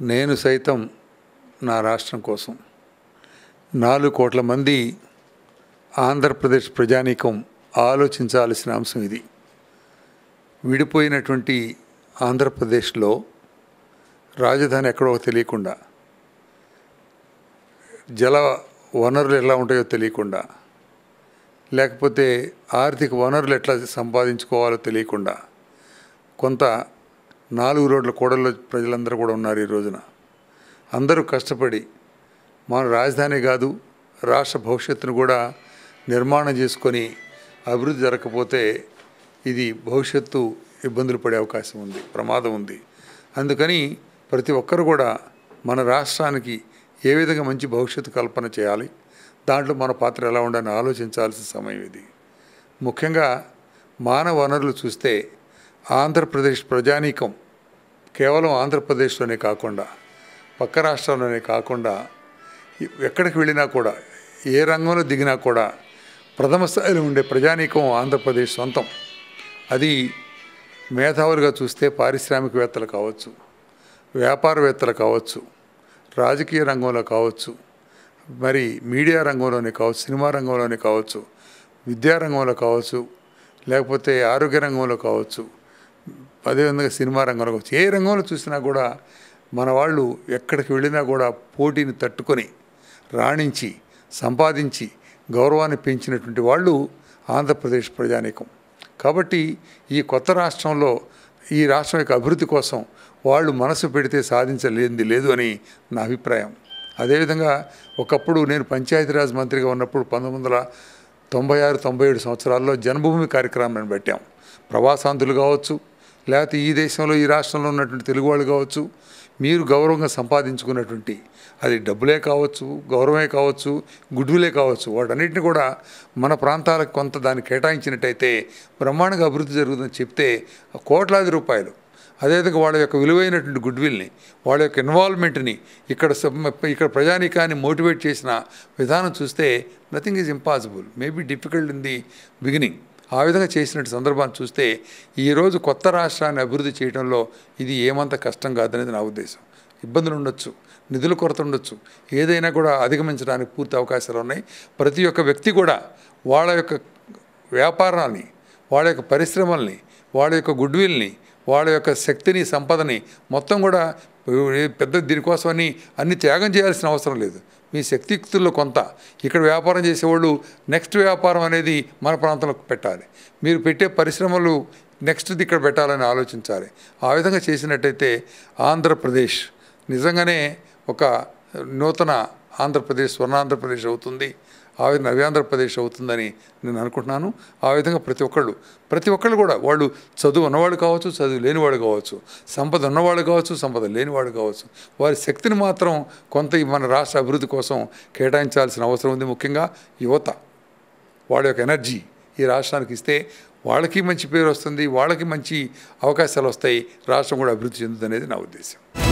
నేను సైతం నా రాష్ట్రం కోసం నాలుగు కోట్ల మంది ఆంధ్రప్రదేశ్ ప్రజానీకం ఆలోచించాల్సిన అంశం ఇది విడిపోయినటువంటి ఆంధ్రప్రదేశ్లో రాజధాని ఎక్కడో తెలియకుండా జల వనరులు ఎలా ఉంటాయో తెలియకుండా లేకపోతే ఆర్థిక వనరులు ఎట్లా సంపాదించుకోవాలో తెలియకుండా కొంత నాలుగు రోడ్ల కూడల్లో ప్రజలందరూ కూడా ఉన్నారు ఈ రోజున అందరూ కష్టపడి మన రాజధాని కాదు రాష్ట్ర భవిష్యత్తును కూడా నిర్మాణం చేసుకొని అభివృద్ధి జరగకపోతే ఇది భవిష్యత్తు ఇబ్బందులు పడే అవకాశం ఉంది ప్రమాదం ఉంది అందుకని ప్రతి ఒక్కరు కూడా మన రాష్ట్రానికి ఏ విధంగా మంచి భవిష్యత్తు కల్పన చేయాలి దాంట్లో మన పాత్ర ఎలా ఉండాలని ఆలోచించాల్సిన సమయం ఇది ముఖ్యంగా మానవ వనరులు చూస్తే ఆంధ్రప్రదేశ్ ప్రజానీకం కేవలం ఆంధ్రప్రదేశ్లోనే కాకుండా పక్క రాష్ట్రాల్లోనే కాకుండా ఎక్కడికి వెళ్ళినా కూడా ఏ రంగంలో దిగినా కూడా ప్రథమ స్థాయిలో ఉండే ప్రజానీకం ఆంధ్రప్రదేశ్ సొంతం అది మేధావులుగా చూస్తే పారిశ్రామికవేత్తలు కావచ్చు వ్యాపారవేత్తలు కావచ్చు రాజకీయ రంగంలో కావచ్చు మరి మీడియా రంగంలోనే కావచ్చు సినిమా రంగంలోనే కావచ్చు విద్యారంగంలో కావచ్చు లేకపోతే ఆరోగ్య రంగంలో కావచ్చు అదేవిధంగా సినిమా రంగంలో కావచ్చు ఏ రంగంలో చూసినా కూడా మన వాళ్ళు ఎక్కడికి వెళ్ళినా కూడా పోటీని తట్టుకొని రాణించి సంపాదించి గౌరవాన్ని పెంచినటువంటి వాళ్ళు ఆంధ్రప్రదేశ్ ప్రజానీకం కాబట్టి ఈ కొత్త రాష్ట్రంలో ఈ రాష్ట్రం యొక్క అభివృద్ధి కోసం వాళ్ళు మనసు పెడితే సాధించలేనిది లేదు అని నా అభిప్రాయం అదేవిధంగా ఒకప్పుడు నేను పంచాయతీరాజ్ మంత్రిగా ఉన్నప్పుడు పంతొమ్మిది వందల తొంభై ఆరు తొంభై ఏడు సంవత్సరాల్లో జన్మభూమి కార్యక్రమాన్ని పెట్టాం ప్రవాసాంతులు కావచ్చు లేకపోతే ఈ దేశంలో ఈ రాష్ట్రంలో ఉన్నటువంటి తెలుగు వాళ్ళు కావచ్చు మీరు గౌరవంగా సంపాదించుకున్నటువంటి అది డబ్బులే కావచ్చు గౌరవమే కావచ్చు గుడ్విలే కావచ్చు వాటన్నిటిని కూడా మన ప్రాంతాలకు కొంత దాన్ని కేటాయించినట్టయితే బ్రహ్మాండంగా అభివృద్ధి జరుగుతుందని చెప్తే కోట్లాది రూపాయలు అదేవిధంగా వాళ్ళ యొక్క విలువైనటువంటి గుడ్విల్ని వాళ్ళ యొక్క ఇన్వాల్వ్మెంట్ని ఇక్కడ సబ్- ఇక్కడ ప్రజానీకాన్ని మోటివేట్ చేసిన విధానం చూస్తే nothing is impossible maybe difficult in the beginning ఆ విధంగా చేసినట్టు సందర్భాన్ని చూస్తే ఈరోజు కొత్త రాష్ట్రాన్ని అభివృద్ధి చేయడంలో ఇది ఏమంత కష్టం కాదనేది నా ఉద్దేశం ఇబ్బందులు ఉండొచ్చు నిధుల కొరత ఉండొచ్చు ఏదైనా కూడా అధిగమించడానికి పూర్తి అవకాశాలు ఉన్నాయి ప్రతి ఒక్క వ్యక్తి కూడా వాళ్ళ యొక్క వ్యాపారాన్ని వాళ్ళ యొక్క పరిశ్రమల్ని వాళ్ళ యొక్క గుడ్విల్ని వాళ్ళ యొక్క శక్తిని సంపదని మొత్తం కూడా పెద్ద దీనికోసమని అన్ని త్యాగం చేయాల్సిన అవసరం లేదు మీ శక్తియుక్తుల్లో కొంత ఇక్కడ వ్యాపారం చేసేవాళ్ళు నెక్స్ట్ వ్యాపారం అనేది మన ప్రాంతంలో పెట్టాలి మీరు పెట్టే పరిశ్రమలు నెక్స్ట్ది ఇక్కడ పెట్టాలని ఆలోచించాలి ఆ విధంగా చేసినట్టయితే ఆంధ్రప్రదేశ్ నిజంగానే ఒక నూతన ఆంధ్రప్రదేశ్ స్వర్ణాంధ్రప్రదేశ్ అవుతుంది ఆ విధంగా నవ్యాంధ్రప్రదేశ్ అవుతుందని నేను అనుకుంటున్నాను ఆ విధంగా ప్రతి ఒక్కళ్ళు ప్రతి ఒక్కళ్ళు కూడా వాళ్ళు చదువు ఉన్నవాళ్ళు కావచ్చు చదువు లేనివాడు కావచ్చు సంపద ఉన్నవాళ్ళు కావచ్చు సంపద లేనివాడు కావచ్చు వారి శక్తిని మాత్రం కొంత ఈ మన రాష్ట్ర అభివృద్ధి కోసం కేటాయించాల్సిన అవసరం ఉంది ముఖ్యంగా యువత వాళ్ళ యొక్క ఎనర్జీ ఈ రాష్ట్రానికి ఇస్తే వాళ్ళకి మంచి పేరు వస్తుంది వాళ్ళకి మంచి అవకాశాలు వస్తాయి రాష్ట్రం కూడా అభివృద్ధి చెందుతుంది అనేది నా ఉద్దేశం